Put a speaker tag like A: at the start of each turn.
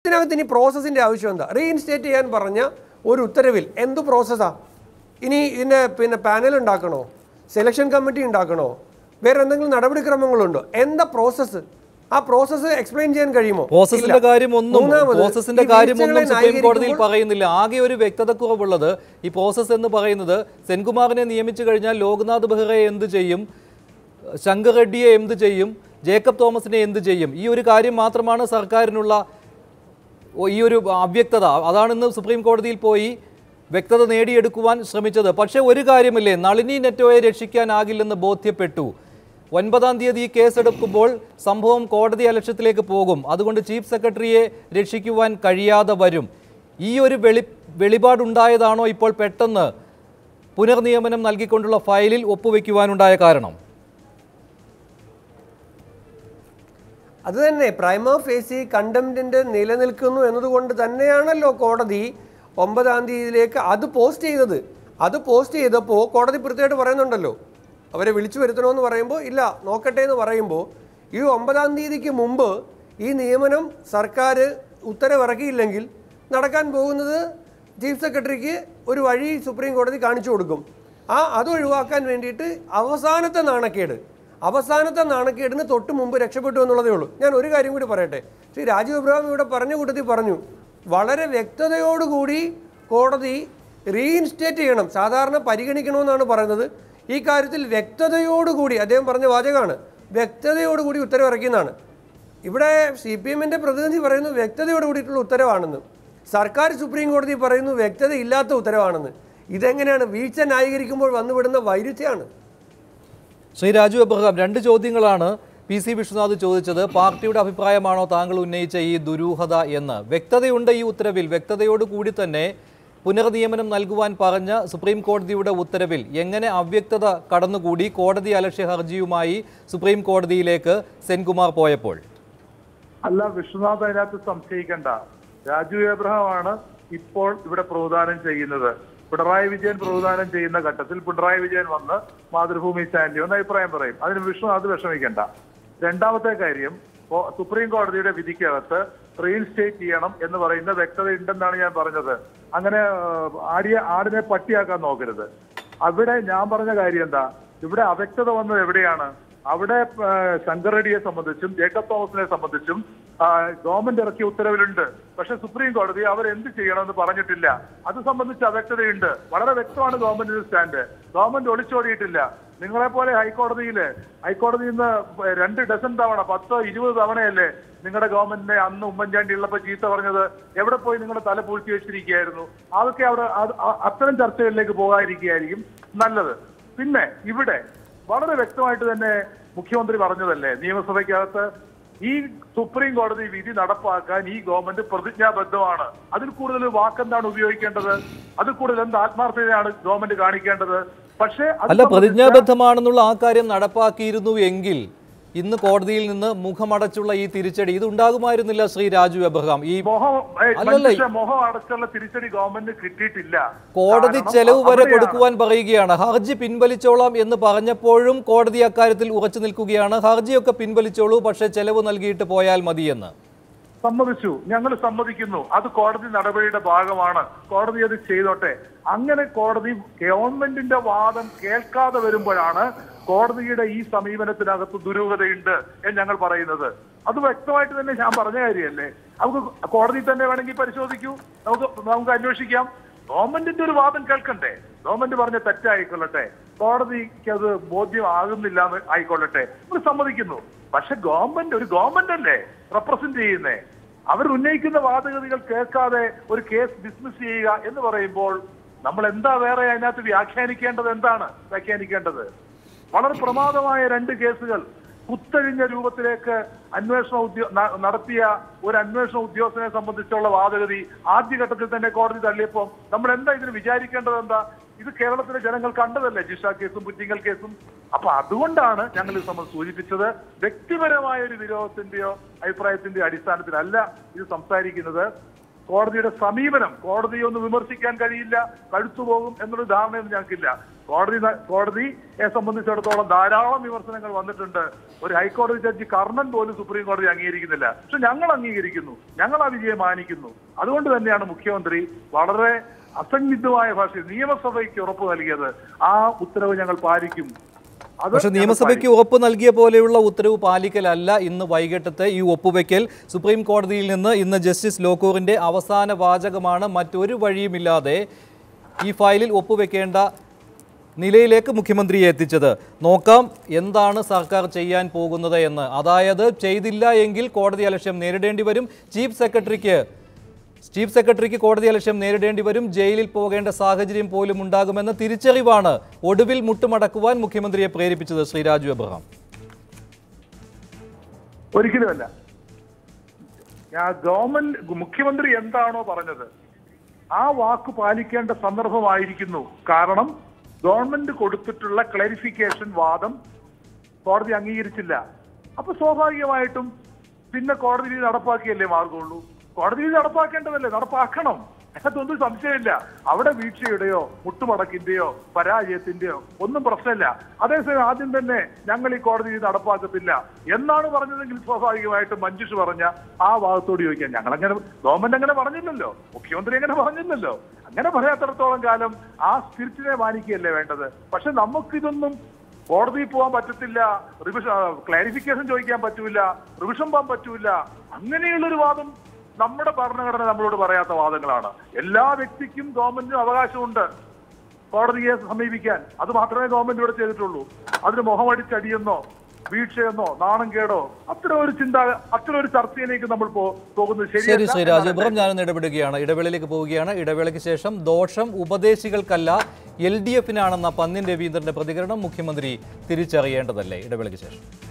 A: ഇതിനകത്ത് ഇനി പ്രോസസ്സിൻ്റെ ആവശ്യം എന്താ റീഇൻസ്റ്റേറ്റ് ചെയ്യാൻ പറഞ്ഞ ഒരു ഉത്തരവിൽ എന്ത് പ്രോസസ്സാ ഇനി ഇതിൻ്റെ പിന്നെ പാനൽ ഉണ്ടാക്കണോ സെലക്ഷൻ കമ്മിറ്റി ഉണ്ടാക്കണോ വേറെ എന്തെങ്കിലും നടപടിക്രമങ്ങളുണ്ടോ എന്താ പ്രോസസ്സ് ആ പ്രോസസ്സ് എക്സ്പ്ലെയിൻ ചെയ്യാൻ കഴിയുമോ
B: പ്രോസസ്സിന്റെ
A: ഇല്ല.
B: കാര്യം ഒന്നും
A: മൂന്നാമത്,
B: പ്രോസസ്സിന്റെ
A: ഈ
B: കാര്യം ഒന്നും
A: വീഴ്ചകളെ
B: സുപ്രീം കോടതിയിൽ
A: ന്യായീകരിക്കുമ്പോൾ
B: പറയുന്നില്ല ആകെ ഒരു വ്യക്തത കുറവുള്ളത് ഈ പ്രോസസ്സ് എന്ന് പറയുന്നത് സെൻകുമാറിനെ നിയമിച്ചു കഴിഞ്ഞാൽ ലോക്നാഥ് ബെഹ്റയെ എന്ത് ചെയ്യും ശങ്കർ റെഡ്ഡിയെ എന്ത് ചെയ്യും ജേക്കബ് തോമസിനെ എന്ത് ചെയ്യും ഈ ഒരു കാര്യം മാത്രമാണ് സർക്കാരിനുള്ള ഓ- ഈ ഒരു അവ്യക്തത അതാണ് ഇന്ന് സുപ്രീം കോടതിയിൽ പോയി വ്യക്തത നേടിയെടുക്കുവാൻ ശ്രമിച്ചത് പക്ഷേ ഒരു കാര്യമില്ലേ നളിനി നെറ്റോയെ രക്ഷിക്കാനാകില്ലെന്ന് ബോധ്യപ്പെട്ടു ഒൻപതാം തീയതി ഈ കേസെടുക്കുമ്പോൾ സംഭവം കോടതി അലക്ഷ്യത്തിലേക്ക് പോകും അതുകൊണ്ട് ചീഫ് സെക്രട്ടറിയെ രക്ഷിക്കുവാൻ കഴിയാതെ വരും ഈ ഒരു വെളി വെളിപാടുണ്ടായതാണോ ഇപ്പോൾ പെട്ടെന്ന് പുനർനിയമനം നൽകിക്കൊണ്ടുള്ള ഫയലിൽ ഒപ്പുവെക്കുവാനുണ്ടായ കാരണം
A: അത് തന്നെ പ്രൈമ ഫേസി കണ്ടംപ്റ്റിൻ്റെ നിലനിൽക്കുന്നു എന്നതുകൊണ്ട് തന്നെയാണല്ലോ കോടതി ഒമ്പതാം തീയതിയിലേക്ക് അത് പോസ്റ്റ് ചെയ്തത് അത് പോസ്റ്റ് ചെയ്തപ്പോൾ കോടതി കൃത്യമായിട്ട് പറയുന്നുണ്ടല്ലോ അവരെ വിളിച്ചു വരുത്തണമെന്ന് പറയുമ്പോൾ ഇല്ല നോക്കട്ടെ എന്ന് പറയുമ്പോൾ ഈ ഒമ്പതാം തീയതിക്ക് മുമ്പ് ഈ നിയമനം സർക്കാർ ഉത്തരവിറക്കിയില്ലെങ്കിൽ നടക്കാൻ പോകുന്നത് ചീഫ് സെക്രട്ടറിക്ക് ഒരു വഴി സുപ്രീം കോടതി കാണിച്ചു കൊടുക്കും ആ അത് ഒഴിവാക്കാൻ വേണ്ടിയിട്ട് അവസാനത്തെ നാണക്കേട് അവസാനത്തെ നാണക്കേടിന് തൊട്ട് മുമ്പ് രക്ഷപ്പെട്ടു എന്നുള്ളതേ ഉള്ളൂ ഞാൻ ഒരു കാര്യം കൂടി പറയട്ടെ ശ്രീ രാജീവ് അബ്രഹാം ഇവിടെ പറഞ്ഞ കൂട്ടത്തിൽ പറഞ്ഞു വളരെ വ്യക്തതയോടുകൂടി കോടതി റീഇൻസ്റ്റേറ്റ് ചെയ്യണം സാധാരണ പരിഗണിക്കണമെന്നാണ് പറയുന്നത് ഈ കാര്യത്തിൽ വ്യക്തതയോടുകൂടി അദ്ദേഹം പറഞ്ഞ വാചകമാണ് വ്യക്തതയോടുകൂടി ഉത്തരവിറക്കിയെന്നാണ് ഇവിടെ സി പി എമ്മിൻ്റെ പ്രതിനിധി പറയുന്നു വ്യക്തതയോട് കൂടിയിട്ടുള്ള ഉത്തരവാണെന്ന് സർക്കാർ സുപ്രീം കോടതി പറയുന്നു വ്യക്തത ഇല്ലാത്ത ഉത്തരവാണെന്ന് ഇതെങ്ങനെയാണ് വീഴ്ച ന്യായീകരിക്കുമ്പോൾ വന്നുവിടുന്ന വൈരുദ്ധ്യമാണ്
B: ശ്രീ രാജു അബ്രഹാം രണ്ട് ചോദ്യങ്ങളാണ് പി സി വിശ്വനാഥ് ചോദിച്ചത് പാർട്ടിയുടെ അഭിപ്രായമാണോ താങ്കൾ ഉന്നയിച്ച ഈ ദുരൂഹത എന്ന് വ്യക്തതയുണ്ട് ഈ ഉത്തരവിൽ വ്യക്തതയോട് കൂടി തന്നെ പുനർനിയമനം നൽകുവാൻ പറഞ്ഞ സുപ്രീം കോടതിയുടെ ഉത്തരവിൽ എങ്ങനെ അവ്യക്തത കടന്നുകൂടി കോടതി അലക്ഷ്യ ഹർജിയുമായി സുപ്രീം കോടതിയിലേക്ക് സെൻകുമാർ പോയപ്പോൾ
C: അല്ല വിശ്വനാഥ് അതിനകത്ത് സംശയിക്കണ്ട രാജു എബ്രഹാമാണ് ഇപ്പോൾ ഇവിടെ പ്രവധാനം ചെയ്യുന്നത് പിണറായി വിജയൻ പ്രവധാനം ചെയ്യുന്ന ഘട്ടത്തിൽ പിണറായി വിജയൻ വന്ന് മാതൃഭൂമി ചാനലിൽ വന്ന് അഭിപ്രായം പറയും അതിന് വിശ്വനാഥ് വിഷമിക്കണ്ട രണ്ടാമത്തെ കാര്യം കോ- സുപ്രീം കോടതിയുടെ വിധിക്കകത്ത് റീഇൻസ്റ്റേറ്റ് ചെയ്യണം എന്ന് പറയുന്ന വ്യക്തത ഉണ്ടെന്നാണ് ഞാൻ പറഞ്ഞത് അങ്ങനെ ആ, ആടിയ ആടിനെ പട്ടിയാക്കാൻ നോക്കരുത് അവിടെ ഞാൻ പറഞ്ഞ കാര്യം എന്താ ഇവിടെ അവ്യക്തത വന്നത് എവിടെയാണ് അവിടെ ആ, ശങ്കർ റെഡ്ഡിയെ സംബന്ധിച്ചും ജേക്കബ് തോമസിനെ സംബന്ധിച്ചും ആ, ഗവൺമെന്റ് ഇറക്കിയ ഉത്തരവിലുണ്ട് പക്ഷെ സുപ്രീം കോടതി അവർ എന്ത് ചെയ്യണമെന്ന് പറഞ്ഞിട്ടില്ല അത് സംബന്ധിച്ച് അവ്യക്തതയുണ്ട് വളരെ വ്യക്തമാണ് ഗവൺമെന്റിന്റെ സ്റ്റാൻഡ് ഗവൺമെന്റ് ഒളിച്ചോടിയിട്ടില്ല നിങ്ങളെ പോലെ ഹൈക്കോടതിയില് ഹൈക്കോടതിയിൽ നിന്ന് രണ്ട് ഡസൻ തവണ പത്തോ ഇരുപത് തവണയല്ലേ നിങ്ങളുടെ ഗവൺമെന്റിനെ അന്ന് ഉമ്മൻചാണ്ടി ഉള്ളപ്പോ ചീത്ത പറഞ്ഞത് എവിടെ പോയി നിങ്ങളുടെ തല പൂഴ്ത്തി വെച്ചിരിക്കുകയായിരുന്നു അതൊക്കെ അവിടെ അത് അ- അത്തരം ചർച്ചകളിലേക്ക് പോകാതിരിക്കുകയായിരിക്കും നല്ലത് പിന്നെ ഇവിടെ വളരെ വ്യക്തമായിട്ട് തന്നെ മുഖ്യമന്ത്രി പറഞ്ഞതല്ലേ നിയമസഭയ്ക്കകത്ത് ഈ സുപ്രീം കോടതി വിധി നടപ്പാക്കാൻ ഈ ഗവൺമെന്റ് പ്രതിജ്ഞാബദ്ധമാണ് അതിൽ കൂടുതൽ വാക്കെന്താണ് ഉപയോഗിക്കേണ്ടത് അതിൽ കൂടുതൽ എന്ത് ആത്മാർത്ഥതയാണ് ഗവൺമെന്റ് കാണിക്കേണ്ടത് പക്ഷേ അത്
B: അല്ല
C: സംബന്ധിച്ച-
B: പ്രതിജ്ഞാബദ്ധമാണെന്നുള്ള ആ കാര്യം നടപ്പാക്കിയിരുന്നു എങ്കിൽ ഇന്ന് കോടതിയിൽ നിന്ന് മുഖമടച്ചുള്ള ഈ തിരിച്ചടി ഇത് ഉണ്ടാകുമായിരുന്നില്ല ശ്രീ രാജു അബ്രഹാം ഈ
C: മോഹം ഏയ്
B: അല്ലല്ല,
C: മനുഷ്യ മോഹം അടച്ചുള്ള തിരിച്ചടി ഗവൺമെന്റ് കിട്ടിയിട്ടില്ല
B: കോടതി
C: കാരണം
B: ചെലവ് വരെ
C: അവിടെയാണ്
B: കൊടുക്കുവാൻ പറയുകയാണ് ഹർജി പിൻവലിച്ചോളാം എന്ന് പറഞ്ഞപ്പോഴും കോടതി അക്കാര്യത്തിൽ ഉറച്ചു നിൽക്കുകയാണ് ഹർജിയൊക്കെ പിൻവലിച്ചോളൂ പക്ഷേ ചെലവ് നൽകിയിട്ട് പോയാൽ മതിയെന്ന്
C: സമ്മതിച്ചു ഞങ്ങൾ സമ്മതിക്കുന്നു അത് കോടതി നടപടിയുടെ ഭാഗമാണ് കോടതി അത് ചെയ്തോട്ടെ അങ്ങനെ കോടതി ഗവൺമെന്റിന്റെ വാദം കേൾക്കാതെ വരുമ്പോഴാണ് കോടതിയുടെ ഈ സമീപനത്തിനകത്ത് ദുരൂഹതയുണ്ട് എന്ന് ഞങ്ങൾ പറയുന്നത് അത് വ്യക്തമായിട്ട് തന്നെ ഞാൻ പറഞ്ഞ കാര്യമല്ലേ നമുക്ക് കോടതി തന്നെ വേണമെങ്കിൽ പരിശോധിക്കൂ നമുക്ക് നമുക്ക് അന്വേഷിക്കാം ഗവൺമെന്റിന്റെ ഒരു വാദം കേൾക്കണ്ടേ ഗവൺമെന്റ് പറഞ്ഞ തെറ്റായിക്കൊള്ളട്ടെ കോടതിക്ക് അത് ബോധ്യമാകുന്നില്ല എന്ന് ആയിക്കൊള്ളട്ടെ നമ്മൾ സമ്മതിക്കുന്നു പക്ഷെ ഗവൺമെന്റ് ഒരു ഗവൺമെന്റ് അല്ലേ റെപ്രസെന്റ് ചെയ്യുന്നേ അവർ ഉന്നയിക്കുന്ന വാദഗതികൾ കേൾക്കാതെ ഒരു കേസ് ഡിസ്മിസ് ചെയ്യുക എന്ന് പറയുമ്പോൾ നമ്മൾ എന്താ വേറെ അതിനകത്ത് വ്യാഖ്യാനിക്കേണ്ടത് എന്താണ് വ്യാഖ്യാനിക്കേണ്ടത് വളരെ പ്രമാദമായ രണ്ട് കേസുകൾ കുത്തഴിഞ്ഞ രൂപത്തിലേക്ക് അന്വേഷണ ഉദ്യോ ന- നടത്തിയ ഒരു അന്വേഷണ ഉദ്യോഗസ്ഥനെ സംബന്ധിച്ചുള്ള വാദഗതി ആദ്യഘട്ടത്തിൽ തന്നെ കോടതി തള്ളിയപ്പോൾ നമ്മൾ എന്താ ഇതിന് വിചാരിക്കേണ്ടത് എന്താ ഇത് കേരളത്തിലെ ജനങ്ങൾ കണ്ടതല്ലേ ജിഷ കേസും പുറ്റിങ്ങൽ കേസും അപ്പൊ അതുകൊണ്ടാണ് ഞങ്ങൾ ഇത് നമ്മൾ സൂചിപ്പിച്ചത് വ്യക്തിപരമായ ഒരു വിരോധത്തിന്റെയോ അഭിപ്രായത്തിന്റെയോ അടിസ്ഥാനത്തിലല്ല ഇത് സംസാരിക്കുന്നത് കോടതിയുടെ സമീപനം കോടതിയെ ഒന്ന് വിമർശിക്കാൻ കഴിയില്ല കഴുത്തു പോകും എന്നൊരു ധാരണയൊന്നും ഞങ്ങൾക്കില്ല കോടതി ന- കോടതിയെ സംബന്ധിച്ചിടത്തോളം ധാരാളം വിമർശനങ്ങൾ വന്നിട്ടുണ്ട് ഒരു ഹൈക്കോടതി ജഡ്ജി കർണൻ പോലും സുപ്രീം കോടതി അംഗീകരിക്കുന്നില്ല പക്ഷെ ഞങ്ങൾ അംഗീകരിക്കുന്നു ഞങ്ങൾ ആ വിജയം മാനിക്കുന്നു അതുകൊണ്ട് തന്നെയാണ് മുഖ്യമന്ത്രി വളരെ അസന്നിഗ്ധമായ ഭാഷയിൽ നിയമസഭയ്ക്ക് ഉറപ്പ് നൽകിയത് ആ ഉത്തരവ് ഞങ്ങൾ പാലിക്കും അത്
B: പക്ഷെ
C: ഞങ്ങൾ
B: നിയമസഭയ്ക്ക് ഉറപ്പ് നൽകിയ പോലെയുള്ള ഉത്തരവ് പാലിക്കലല്ല ഇന്ന് വൈകിട്ടത്തെ ഈ ഒപ്പുവെക്കൽ സുപ്രീം കോടതിയിൽ നിന്ന് ഇന്ന് ജസ്റ്റിസ് ലോക്കൂറിന്റെ അവസാന വാചകമാണ് മറ്റൊരു വഴിയുമില്ലാതെ ഈ ഫയലിൽ ഒപ്പുവെക്കേണ്ട നിലയിലേക്ക് മുഖ്യമന്ത്രിയെ എത്തിച്ചത് നോക്കാം എന്താണ് സർക്കാർ ചെയ്യാൻ പോകുന്നത് എന്ന് അതായത് ചെയ്തില്ല എങ്കിൽ കോടതി അലക്ഷ്യം നേരിടേണ്ടി വരും ചീഫ് സെക്രട്ടറിക്ക് ചീഫ് സെക്രട്ടറിക്ക് കോടതി അലക്ഷ്യം നേരിടേണ്ടി വരും ജയിലിൽ പോകേണ്ട സാഹചര്യം പോലും ഉണ്ടാകുമെന്ന തിരിച്ചറിവാണ് ഒടുവിൽ മുട്ടുമടക്കുവാൻ മുഖ്യമന്ത്രിയെ പ്രേരിപ്പിച്ചത് ശ്രീ രാജു എബ്രഹാം
C: ഒരിക്കലുമല്ല ഞാൻ ഗവൺമെന്റ് മുഖ്യമന്ത്രി എന്താണോ പറഞ്ഞത് ആ വാക്ക് പാലിക്കേണ്ട സന്ദർഭമായിരിക്കുന്നു കാരണം ഗവൺമെന്റ് കൊടുത്തിട്ടുള്ള ക്ലാരിഫിക്കേഷൻ വാദം കോടതി അംഗീകരിച്ചില്ല അപ്പൊ സ്വാഭാവികമായിട്ടും പിന്നെ കോടതി വിധി നടപ്പാക്കിയല്ലേ മാർഗമുള്ളൂ കോടതി വിധി നടപ്പാക്കേണ്ടതല്ലേ നടപ്പാക്കണം അതൊന്നും സംശയമില്ല അവിടെ വീഴ്ചയുടെയോ മുട്ടുമടക്കിന്റെയോ പരാജയത്തിന്റെയോ ഒന്നും പ്രശ്നമില്ല അതേസമയം ആദ്യം തന്നെ ഞങ്ങൾ ഈ കോടതി വിധി നടപ്പാക്കത്തില്ല എന്നാണ് പറഞ്ഞതെങ്കിൽ സ്വാഭാവികമായിട്ടും മഞ്ജുഷ് പറഞ്ഞ ആ ഭാഗത്തോട് ചോദിക്കാം ഞങ്ങൾ അങ്ങനെ ഗവൺമെന്റ് അങ്ങനെ പറഞ്ഞില്ലല്ലോ മുഖ്യമന്ത്രി അങ്ങനെ പറഞ്ഞില്ലല്ലോ അങ്ങനെ പറയാത്തിടത്തോളം കാലം ആ സ്പിരിറ്റിനെ മാനിക്കുകയല്ലേ വേണ്ടത് പക്ഷെ നമുക്കിതൊന്നും കോടതിയിൽ പോകാൻ പറ്റത്തില്ല റിവിഷൻ ക്ലാരിഫിക്കേഷൻ ചോദിക്കാൻ പറ്റൂല റിവിഷൻ പോകാൻ പറ്റൂല അങ്ങനെയുള്ളൊരു വാദം നമ്മുടെ ഭരണഘടന നമ്മളോട് പറയാത്ത വാദങ്ങളാണ് എല്ലാ വ്യക്തിക്കും ഗവൺമെന്റിനും അവകാശമുണ്ട് കോടതിയെ സമീപിക്കാൻ അത് മാത്രമേ ഗവൺമെന്റ് ഇവിടെ ചെയ്തിട്ടുള്ളൂ അതിന് മുഖമടിച്ചടിയെന്നോ വീഴ്ചയെന്നോ നാണം കേടോ അത്തരം ഒരു ചിന്ത അത്തരം ഒരു ചർച്ചയിലേക്ക് നമ്മൾ പോ- പോകുന്നത്
B: ശരി
C: ശരിയല്ല
B: ശ്രീ
C: എന്നാണ്
B: രാജു എബ്രഹാം ഞാനൊന്ന് ഇടപെടുകയാണ് ഇടവേളയിലേക്ക് പോവുകയാണ് ഇടവേളയ്ക്ക് ശേഷം ദോഷം ഉപദേശികൾക്കല്ല എൽ ഡി എഫിനാണെന്ന പന്നിൻ രവീന്ദ്രന്റെ പ്രതികരണം മുഖ്യമന്ത്രി തിരിച്ചറിയേണ്ടതല്ലേ ഇടവേളയ്ക്ക് ശേഷം